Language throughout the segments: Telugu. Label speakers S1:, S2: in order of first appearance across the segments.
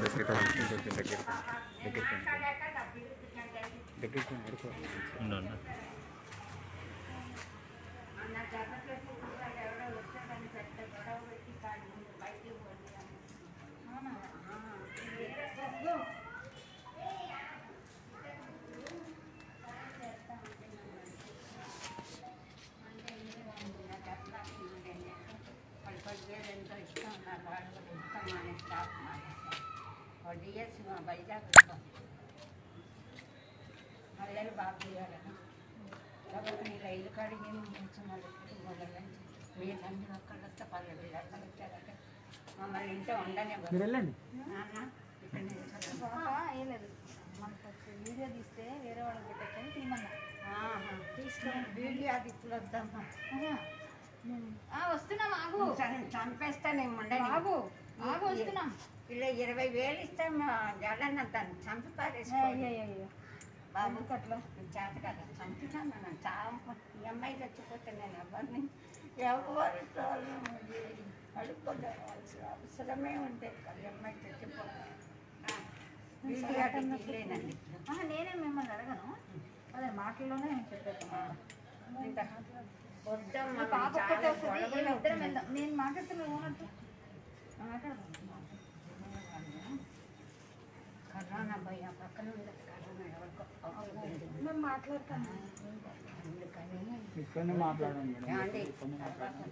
S1: దగ్గర కొంచెం దగ్గర దగ్గర దగ్గర అడుకో
S2: ఉండు ఉండు.
S3: డిఎస్ వైజాగ్ మల్లెలు బాగా తీయాలని కాబట్టి నీళ్ళ ఇల్లు కడిగి కొంచెం మొదలు వీళ్ళందరూ అక్కడ వస్తే పల్లె వీళ్ళందరూ వచ్చారంటే మమ్మల్ని ఇంట్లో ఉండనే
S1: మీరు వెళ్ళండి
S3: నాన్న ఇక్కడ నిల్చోండి.
S4: ఏం లేదు మనకు ఒక వీడియో తీస్తే వేరే వాళ్ళకి పెట్టచ్చని తీయమన్నా
S3: ఆహా, తీసుకోండి వీడియో అది ఇప్పుడు వద్దమ్మా
S4: ఆహా. ఆ, వస్తున్నాం ఆగు
S3: చం- చంపేస్తా నేను ఉండని
S4: ఆగు ఆగు వస్తున్నాం
S3: ఇలా ఇరవై వేలు ఇస్తే మా జగన్ తను చంపి
S4: అయ్యో,
S3: పారేసుకోండి
S4: అయ్యో, అయ్యో.
S3: బాబు కట్లో చేత కదా చంపుతాను నన్ను చావ ఈ అమ్మాయి చచ్చిపోతే నేను ఎవరిని ఎవరితో అడుక్కోవాల్సిన అవసరమే ఉంటే ఈ అమ్మాయి చచ్చిపోతే ఆ, వీడియో అది తీయలేనండి
S4: ఆహా, నేనే మిమ్మల్ని అడగను అదే మాటల్లోనే చెప్పేస్తాను
S3: ఇంత వద్దమ్మా
S4: మా పాప
S3: చాలా
S4: ఒక్కటే వస్తుంది
S3: గొడవలు
S4: ఇద్దరం
S3: అవుతున్నాయి.
S4: వెళ్దాం నేను మాట్లాడితే నువ్వు ఉన్నట్టు మాట్లాడదాం
S3: కరోనా భయ పక్కన ఉంది కరోనా ఎవరికో అవుతుంది.
S4: మేము మాట్లాడతాను
S3: అందుకని
S1: ఇక్కడనే మాట్లాడండి మేడం
S3: ఏమండి?
S1: ఇక్కడనే మాట్లాడండి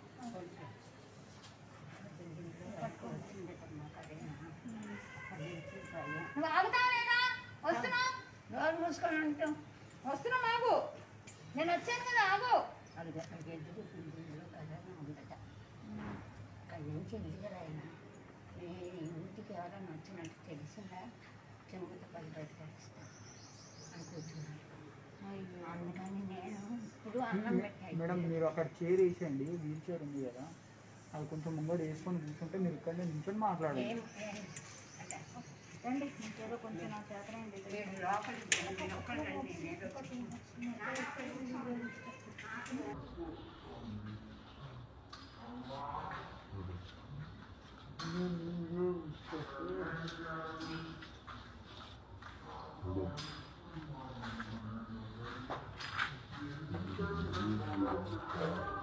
S4: నువ్వు ఆగుతావా లేదా వస్తున్నా
S3: నోరు మూసుకొని ఉంటాం
S4: వస్తున్నాం ఆగు నేను వచ్చాను కదా ఆగు
S3: అది అక్కడికి ఎందుకు ఇందులో కరోనా ఉందట అక్కడి నుంచి ఎదుగురాయన ఈ ఇంటికి ఎవరైనా వచ్చినట్టు తెలిసిందా చెంగుత పని పెట్టేస్తా అని కూర్చున్నాను అందుకని నేను ఇప్పుడు అన్నం పెట్టాను
S1: మేడం మీరు అక్కడ చైర్ వేసేయండి వీల్ చైర్ ఉంది కదా అది కొంచెం ముంగడు వేసుకొని కూర్చుంటే మీరు ఇక్కడనే నిల్చొని మాట్లాడండి
S3: ఏం ఏం అంటే
S4: రండి ఇంకేదో కొంచెం నా చేతనైంది
S3: వీడు లోపలికి రండి, లోపలికి రండి నేను
S1: Thank